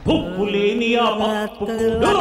ఉప్పు లేని ఆ పప్పు కూడు.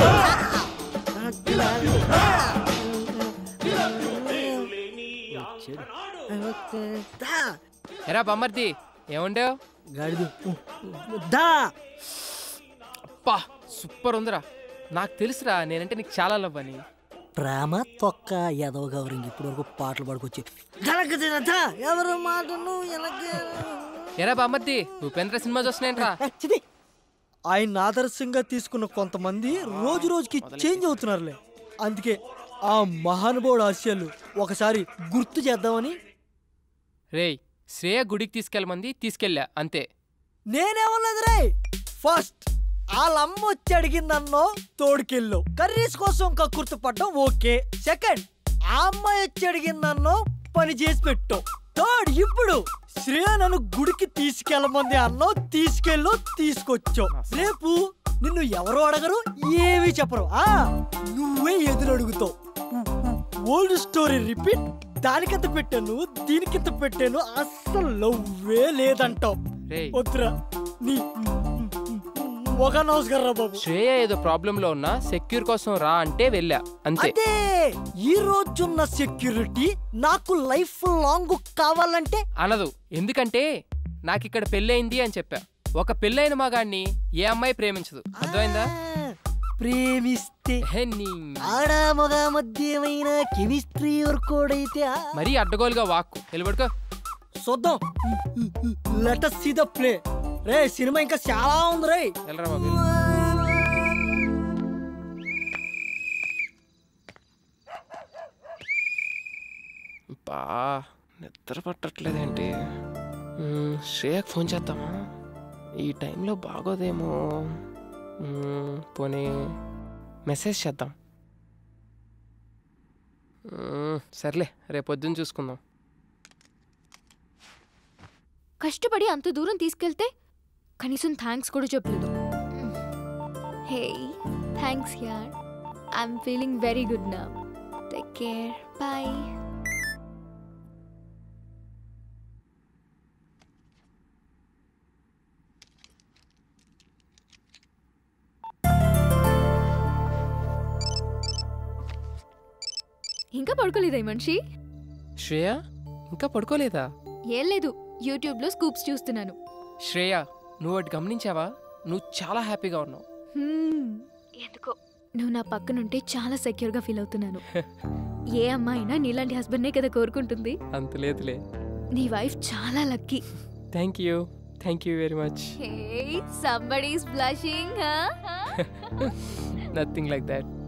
దా ఎరా బమ్మర్ది ఏముండేవు గాడిద దా అప్పా సూపర్ ఉందిరా నాకు తెలుసురా నేనంటే నీకు చాలా లవ్ అని ప్రేమ తొక్క ఎదవ గౌరింగ్ ఇప్పుడు వరకు పాటలు పాడుకొచ్చి గలగదినదా ఎవరు మాటను ఎనకే ఎరా బామ్మర్ది ఉపేంద్ర సినిమా చూస్తున్నాయంట్రా చిది. ఆయన ఆదర్శంగా తీసుకున్న కొంతమంది రోజు రోజుకి చేంజ్ అవుతున్నారులే అందుకే ఆ మహానుభావుడు ఆశయాలు ఒకసారి గుర్తు చేద్దామని రేయ్ శ్రేయ గుడికి తీసుకెళ్ళమంది తీసుకెళ్ళా అంతే నేనేమన్నది రే ఫస్ట్ వాళ్ళమ్మ వచ్చి అడిగిందన్నో తోడుకెళ్ళు కర్రీస్ కోసం కక్కుర్తి పడ్డం ఓకే సెకండ్ ఆ అమ్మాయి వచ్చి అడిగిందన్నో పని చేసి పెట్టు థర్డ్ ఇప్పుడు శ్రేయ నన్ను గుడికి తీసుకెళ్ళమంది అన్నో తీసుకెళ్ళు తీసుకొచ్చావు రేపు నిన్ను ఎవరు అడగరు ఏమీ చెప్పరు ఆ నువ్వే ఎదురు అడుగుతావు ఓల్డ్ స్టోరీ రిపీట్ దానికంత పెట్టాను దీనికింత పెట్టాను అస్సలు లవ్వే లేదంటావు రేయ్ వద్దురా నీ ఒక నమస్కారం రా బాబు శ్రేయ ఏదో ప్రాబ్లంలో ఉన్నా సెక్యూర్ కోసం రా అంటే వెళ్ళా అంతే అదే ఈ రోజున్న సెక్యూరిటీ నాకు లైఫ్ లాంగ్ కావాలంటే అనదు ఎందుకంటే నాకు ఇక్కడ పెళ్ళయింది అని చెప్పా ఒక పెళ్ళైన మగాడిని ఏ అమ్మాయి ప్రేమించదు అర్థమైందా ఆ, ప్రేమిస్తే హే నీ ఆడ మగ మధ్య ఏమైనా కెమిస్ట్రీ వర్కౌట్ అయితే ఆ, మరీ అడ్డగోలుగా వాక్కు నిలబడుకో చూద్దాం let see the player సినిమా ఇంకా చాలా ఉంది రే వెళ్ళరా బాబు వెళ్ళు. బా నిద్ర పట్టట్లేదేంటి మ్మ్, శ్రేయకు ఫోన్ చేద్దామా ఈ టైంలో బాగోదేమో మ్మ్, పోనీ మెసేజ్ చేద్దాం మ్మ్, సర్లే రేపు పొద్దున్న చూసుకుందాం కష్టపడి అంత దూరం తీసుకెళ్తే కనీసం థ్యాంక్స్ కూడా చెప్పలేదు హే థ్యాంక్స్ యార్ ఐఎమ్ ఫీలింగ్ వెరీ గుడ్ నా టేక్ కేర్ బాయ్ ఇంకా పడుకోలేదా ఈ మనిషి శ్రేయ ఇంకా పడుకోలేదా ఏం లేదు యూట్యూబ్లో స్కూప్స్ చూస్తున్నాను శ్రేయ నువ్వు ఒకటి గమనించావా నువ్వు చాలా హ్యాపీగా ఉన్నావు హ్మ్, ఎందుకో నువ్వు నా పక్కనుంటే చాలా సెక్యూర్గా ఫీల్ అవుతున్నాను ఏ అమ్మాయినా నీలాంటి హస్బెండ్నే కదా కోరుకుంటుంది అంత లేదులే నీ వైఫ్ చాలా lucky thank you thank you very much hey somebody's blushing nothing like that